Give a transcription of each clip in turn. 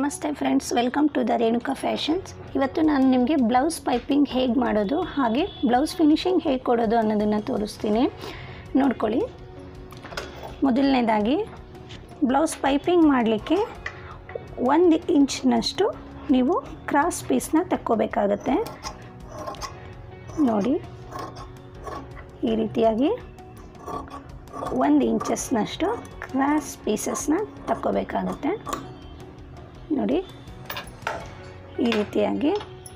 ನಮಸ್ತೆ friends welcome to the Renuka fashions ಇವತ್ತು ನಾನು ನಿಮಗೆ ಬ್ಲೌಸ್ ಪೈಪಿಂಗ್ ಹೇಗೆ ಮಾಡೋದು ಹಾಗೆ ಬ್ಲೌಸ್ ಫಿನಿಶಿಂಗ್ ಹೇಗೆ ಕೊಡೋದು ಅನ್ನೋದನ್ನು ತೋರಿಸ್ತೀನಿ ನೋಡ್ಕೊಳ್ಳಿ ಮೊದಲನೇದಾಗಿ ಬ್ಲೌಸ್ ಪೈಪಿಂಗ್ ಮಾಡಲಿಕ್ಕೆ ಒಂದು ಇಂಚ್ನಷ್ಟು ನೀವು ಕ್ರಾಸ್ ಪೀಸ್ನ ತಕ್ಕೋಬೇಕಾಗತ್ತೆ ನೋಡಿ ಈ ರೀತಿಯಾಗಿ ಒಂದು ಇಂಚಸ್ನಷ್ಟು ಕ್ರಾಸ್ ಪೀಸಸ್ನ ತಕ್ಕೋಬೇಕಾಗತ್ತೆ ನೋಡಿ ಈ ರೀತಿಯಾಗಿ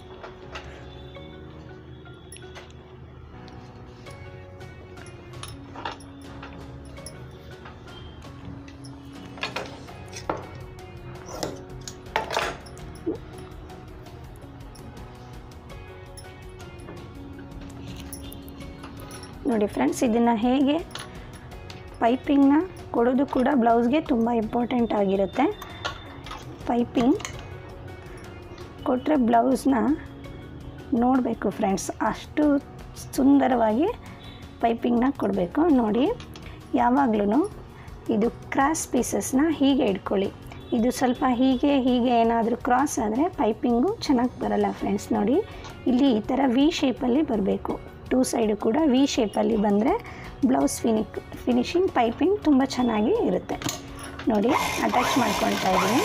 ನೋಡಿ ಫ್ರೆಂಡ್ಸ್ ಇದನ್ನು ಹೇಗೆ ಪೈಪಿಂಗ್ನ ಕೊಡೋದು ಕೂಡ ಬ್ಲೌಸ್ಗೆ ತುಂಬ ಇಂಪಾರ್ಟೆಂಟ್ ಆಗಿರುತ್ತೆ ಪೈಪಿಂಗ್ ಕೊಟ್ಟರೆ ಬ್ಲೌಸ್ನ ನೋಡಬೇಕು ಫ್ರೆಂಡ್ಸ್ ಅಷ್ಟು ಸುಂದರವಾಗಿ ಪೈಪಿಂಗ್ನ ಕೊಡಬೇಕು ನೋಡಿ ಯಾವಾಗಲೂ ಇದು ಕ್ರಾಸ್ ಪೀಸಸ್ನ ಹೀಗೆ ಇಟ್ಕೊಳ್ಳಿ ಇದು ಸ್ವಲ್ಪ ಹೀಗೆ ಹೀಗೆ ಏನಾದರೂ ಕ್ರಾಸ್ ಆದರೆ ಪೈಪಿಂಗು ಚೆನ್ನಾಗಿ ಬರಲ್ಲ ಫ್ರೆಂಡ್ಸ್ ನೋಡಿ ಇಲ್ಲಿ ಈ ಥರ ವಿ ಶೇಪಲ್ಲಿ ಬರಬೇಕು ಟೂ ಸೈಡು ಕೂಡ ವಿ ಶೇಪಲ್ಲಿ ಬಂದರೆ ಬ್ಲೌಸ್ ಫಿನಿಕ್ ಫಿನಿಶಿಂಗ್ ಪೈಪಿಂಗ್ ತುಂಬ ಚೆನ್ನಾಗಿ ಇರುತ್ತೆ ನೋಡಿ ಅಟ್ಯಾಚ್ ಮಾಡ್ಕೊಳ್ತಾ ಇದ್ದೀನಿ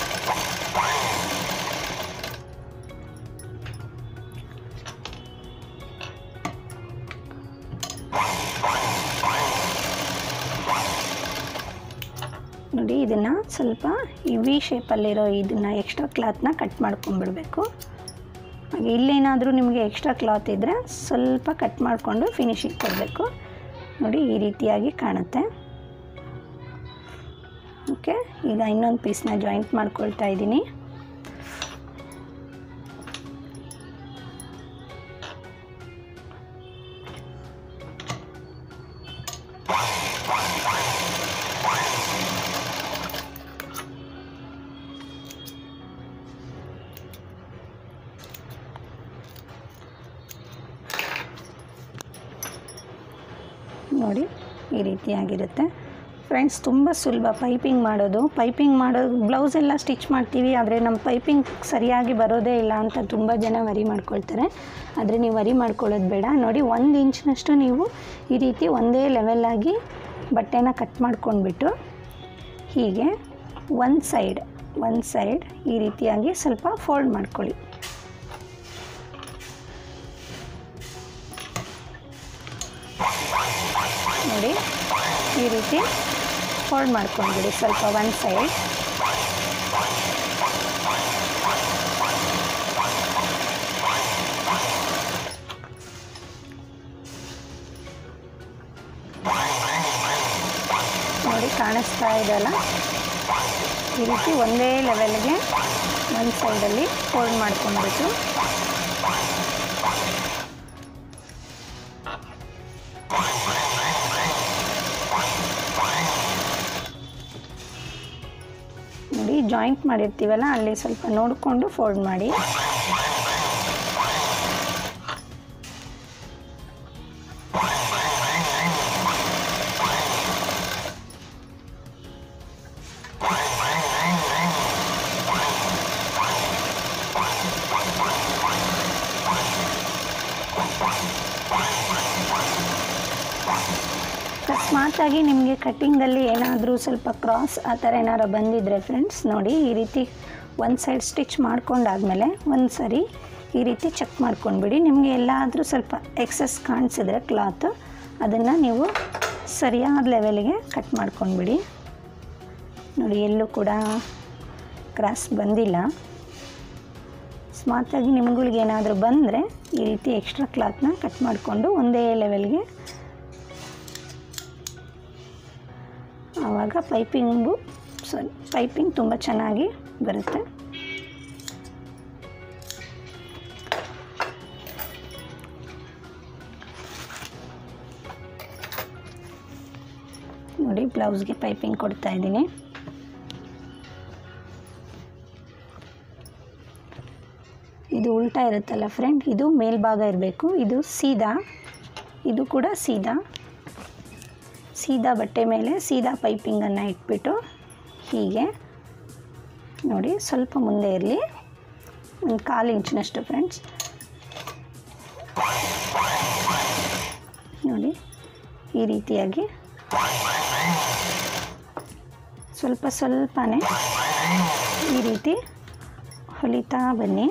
ನೋಡಿ ಇದನ್ನು ಸ್ವಲ್ಪ ಈ ವಿ ಶೇಪಲ್ಲಿರೋ ಇದನ್ನು ಎಕ್ಸ್ಟ್ರಾ ಕ್ಲಾತ್ನ ಕಟ್ ಮಾಡ್ಕೊಂಡ್ಬಿಡ್ಬೇಕು ಹಾಗೆ ಇಲ್ಲೇನಾದರೂ ನಿಮಗೆ ಎಕ್ಸ್ಟ್ರಾ ಕ್ಲಾತ್ ಇದ್ದರೆ ಸ್ವಲ್ಪ ಕಟ್ ಮಾಡಿಕೊಂಡು ಫಿನಿಶಿಂಗ್ ಕೊಡಬೇಕು ನೋಡಿ ಈ ರೀತಿಯಾಗಿ ಕಾಣುತ್ತೆ ಓಕೆ ಈಗ ಇನ್ನೊಂದು ಪೀಸ್ನ ಜಾಯಿಂಟ್ ಮಾಡ್ಕೊಳ್ತಾ ಇದ್ದೀನಿ ನೋಡಿ ಈ ರೀತಿಯಾಗಿರುತ್ತೆ ಫ್ರೆಂಡ್ಸ್ ತುಂಬ ಸುಲಭ ಪೈಪಿಂಗ್ ಮಾಡೋದು ಪೈಪಿಂಗ್ ಮಾಡೋದು ಬ್ಲೌಸ್ ಎಲ್ಲ ಸ್ಟಿಚ್ ಮಾಡ್ತೀವಿ ಆದರೆ ನಮ್ಮ ಪೈಪಿಂಗ್ ಸರಿಯಾಗಿ ಬರೋದೇ ಇಲ್ಲ ಅಂತ ತುಂಬ ಜನ ವರಿ ಮಾಡ್ಕೊಳ್ತಾರೆ ಆದರೆ ನೀವು ವರಿ ಮಾಡ್ಕೊಳ್ಳೋದು ಬೇಡ ನೋಡಿ ಒಂದು ಇಂಚ್ನಷ್ಟು ನೀವು ಈ ರೀತಿ ಒಂದೇ ಲೆವೆಲ್ಲಾಗಿ ಬಟ್ಟೆನ ಕಟ್ ಮಾಡ್ಕೊಂಡ್ಬಿಟ್ಟು ಹೀಗೆ ಒಂದು ಸೈಡ್ ಒಂದು ಸೈಡ್ ಈ ರೀತಿಯಾಗಿ ಸ್ವಲ್ಪ ಫೋಲ್ಡ್ ಮಾಡ್ಕೊಳ್ಳಿ ನೋಡಿ ಈ ರೀತಿ ಫೋಲ್ಡ್ ಮಾಡ್ಕೊಂಡ್ಬಿಡಿ ಸ್ವಲ್ಪ ಒನ್ ಸೈಡ್ ನೋಡಿ ಕಾಣಿಸ್ತಾ ಇದೆಯಲ್ಲ ಈ ರೀತಿ ಒಂದೇ ಲೆವೆಲ್ಗೆ ಒಂದು ಸೈಡಲ್ಲಿ ಫೋಲ್ಡ್ ಮಾಡ್ಕೊಂಡ್ಬಿಟ್ಟು ನೋಡಿ ಜಾಯಿಂಟ್ ಮಾಡಿರ್ತೀವಲ್ಲ ಅಲ್ಲಿ ಸ್ವಲ್ಪ ನೋಡಿಕೊಂಡು ಫೋಲ್ಡ್ ಮಾಡಿ ಅಕಸ್ಮಾತಾಗಿ ನಿಮಗೆ ಕಟ್ಟಿಂಗಲ್ಲಿ ಏನಾದರೂ ಸ್ವಲ್ಪ ಕ್ರಾಸ್ ಆ ಥರ ಏನಾರು ಬಂದಿದ್ದರೆ ಫ್ರೆಂಡ್ಸ್ ನೋಡಿ ಈ ರೀತಿ ಒಂದು ಸೈಡ್ ಸ್ಟಿಚ್ ಮಾಡ್ಕೊಂಡಾದ್ಮೇಲೆ ಒಂದು ಸರಿ ಈ ರೀತಿ ಚೆಕ್ ಮಾಡ್ಕೊಂಡ್ಬಿಡಿ ನಿಮಗೆ ಎಲ್ಲಾದರೂ ಸ್ವಲ್ಪ ಎಕ್ಸಸ್ ಕಾಣಿಸಿದ್ರೆ ಕ್ಲಾತು ಅದನ್ನು ನೀವು ಸರಿಯಾದ ಲೆವೆಲ್ಗೆ ಕಟ್ ಮಾಡ್ಕೊಂಡ್ಬಿಡಿ ನೋಡಿ ಎಲ್ಲೂ ಕೂಡ ಕ್ರಾಸ್ ಬಂದಿಲ್ಲ ಸ್ಮಾರ್ಟಾಗಿ ನಿಮ್ಗಳಿಗೆ ಏನಾದರೂ ಬಂದರೆ ಈ ರೀತಿ ಎಕ್ಸ್ಟ್ರಾ ಕ್ಲಾತ್ನ ಕಟ್ ಮಾಡಿಕೊಂಡು ಒಂದೇ ಲೆವೆಲ್ಗೆ ಆವಾಗ ಪೈಪಿಂಗು ಸಾರಿ ಪೈಪಿಂಗ್ ತುಂಬ ಚೆನ್ನಾಗಿ ಬರುತ್ತೆ ನೋಡಿ ಬ್ಲೌಸ್ಗೆ ಪೈಪಿಂಗ್ ಕೊಡ್ತಾ ಇದ್ದೀನಿ ಇದು ಉಲ್ಟಾ ಇರುತ್ತಲ್ಲ ಫ್ರೆಂಡ್ ಇದು ಮೇಲ್ಭಾಗ ಇರಬೇಕು ಇದು ಸೀದಾ ಇದು ಕೂಡ ಸೀದಾ ಸೀದಾ ಬಟ್ಟೆ ಮೇಲೆ ಸೀದಾ ಪೈಪಿಂಗನ್ನು ಇಟ್ಬಿಟ್ಟು ಹೀಗೆ ನೋಡಿ ಸ್ವಲ್ಪ ಮುಂದೆ ಇರಲಿ ಒಂದು ಕಾಲು ಇಂಚಿನಷ್ಟು ಫ್ರೆಂಡ್ಸ್ ನೋಡಿ ಈ ರೀತಿಯಾಗಿ ಸ್ವಲ್ಪ ಸ್ವಲ್ಪನೇ ಈ ರೀತಿ ಹೊಲಿತಾ ಬನ್ನಿ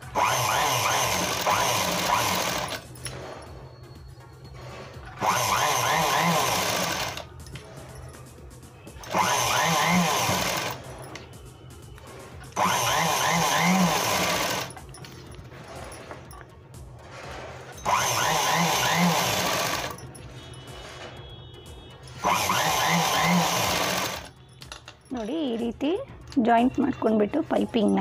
ನೋಡಿ ಈ ರೀತಿ ಜಾಯಿಂಟ್ ಮಾಡ್ಕೊಂಡ್ಬಿಟ್ಟು ಪೈಪಿಂಗ್ನ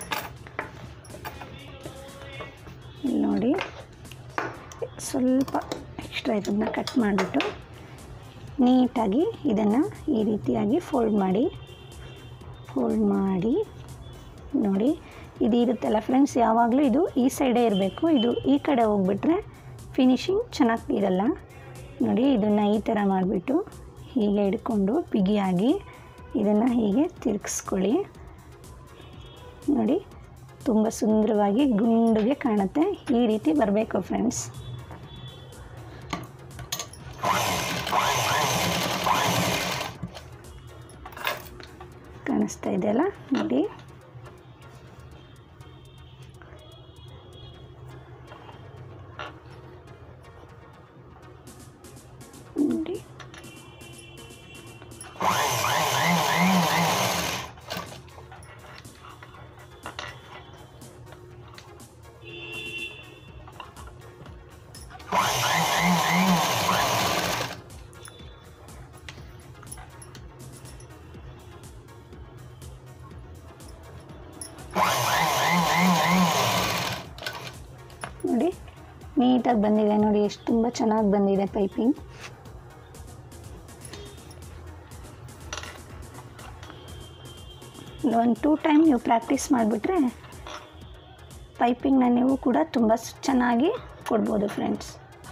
ಇಲ್ಲಿ ನೋಡಿ ಸ್ವಲ್ಪ ಎಕ್ಸ್ಟ್ರಾ ಇದನ್ನು ಕಟ್ ಮಾಡಿಬಿಟ್ಟು ನೀಟಾಗಿ ಇದನ್ನು ಈ ರೀತಿಯಾಗಿ ಫೋಲ್ಡ್ ಮಾಡಿ ಫೋಲ್ಡ್ ಮಾಡಿ ನೋಡಿ ಇದು ಇರುತ್ತಲ್ಲ ಫ್ರೆಂಡ್ಸ್ ಯಾವಾಗಲೂ ಇದು ಈ ಸೈಡೇ ಇರಬೇಕು ಇದು ಈ ಕಡೆ ಹೋಗ್ಬಿಟ್ರೆ ಫಿನಿಶಿಂಗ್ ಚೆನ್ನಾಗಿ ಇರಲ್ಲ ನೋಡಿ ಇದನ್ನು ಈ ಥರ ಮಾಡಿಬಿಟ್ಟು ಹೀಗೆ ಹಿಡ್ಕೊಂಡು ಬಿಗಿಯಾಗಿ ಇದನ್ನು ಹೀಗೆ ತಿರುಗಿಸ್ಕೊಳ್ಳಿ ನೋಡಿ ತುಂಬ ಸುಂದರವಾಗಿ ಗುಂಡಿಗೆ ಕಾಣುತ್ತೆ ಈ ರೀತಿ ಬರಬೇಕು ಫ್ರೆಂಡ್ಸ್ ಕಾಣಿಸ್ತಾ ಇದೆಯಲ್ಲ ನೋಡಿ ನೋಡಿ ನೋಡಿ ನೀಟಾಗಿ ಬಂದಿದೆ ನೋಡಿ ಎಷ್ಟು ತುಂಬ ಚೆನ್ನಾಗಿ ಬಂದಿದೆ ಪೈಪಿಂಗ್ ಒಂದು ಟೂ ಟೈಮ್ ನೀವು ಪ್ರಾಕ್ಟೀಸ್ ಮಾಡಿಬಿಟ್ರೆ ಪೈಪಿಂಗ್ನ ನೀವು ಕೂಡ ತುಂಬ ಸ್- ಚೆನ್ನಾಗಿ ಕೊಡ್ಬೋದು ಫ್ರೆಂಡ್ಸ್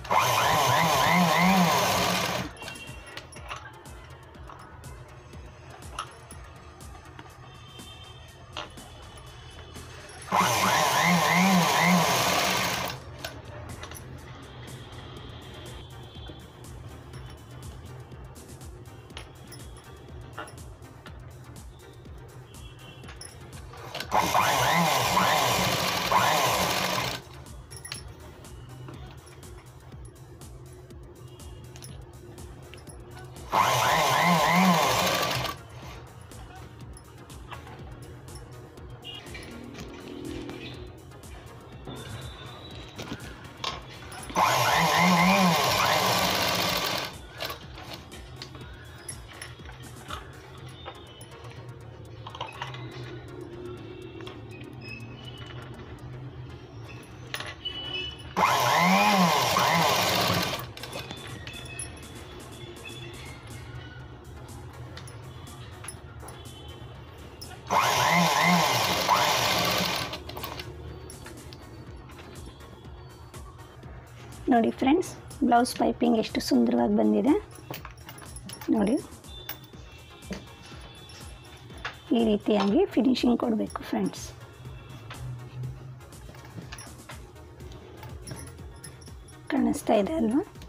ನೋಡಿ ಫ್ರೆಂಡ್ಸ್ ಬ್ಲೌಸ್ ಪೈಪಿಂಗ್ ಎಷ್ಟು ಸುಂದರವಾಗಿ ಬಂದಿದೆ ನೋಡಿ ಈ ರೀತಿಯಾಗಿ ಫಿನಿಶಿಂಗ್ ಕೊಡಬೇಕು ಫ್ರೆಂಡ್ಸ್ ಕಾಣಿಸ್ತಾ ಇದೆ ಅಲ್ವಾ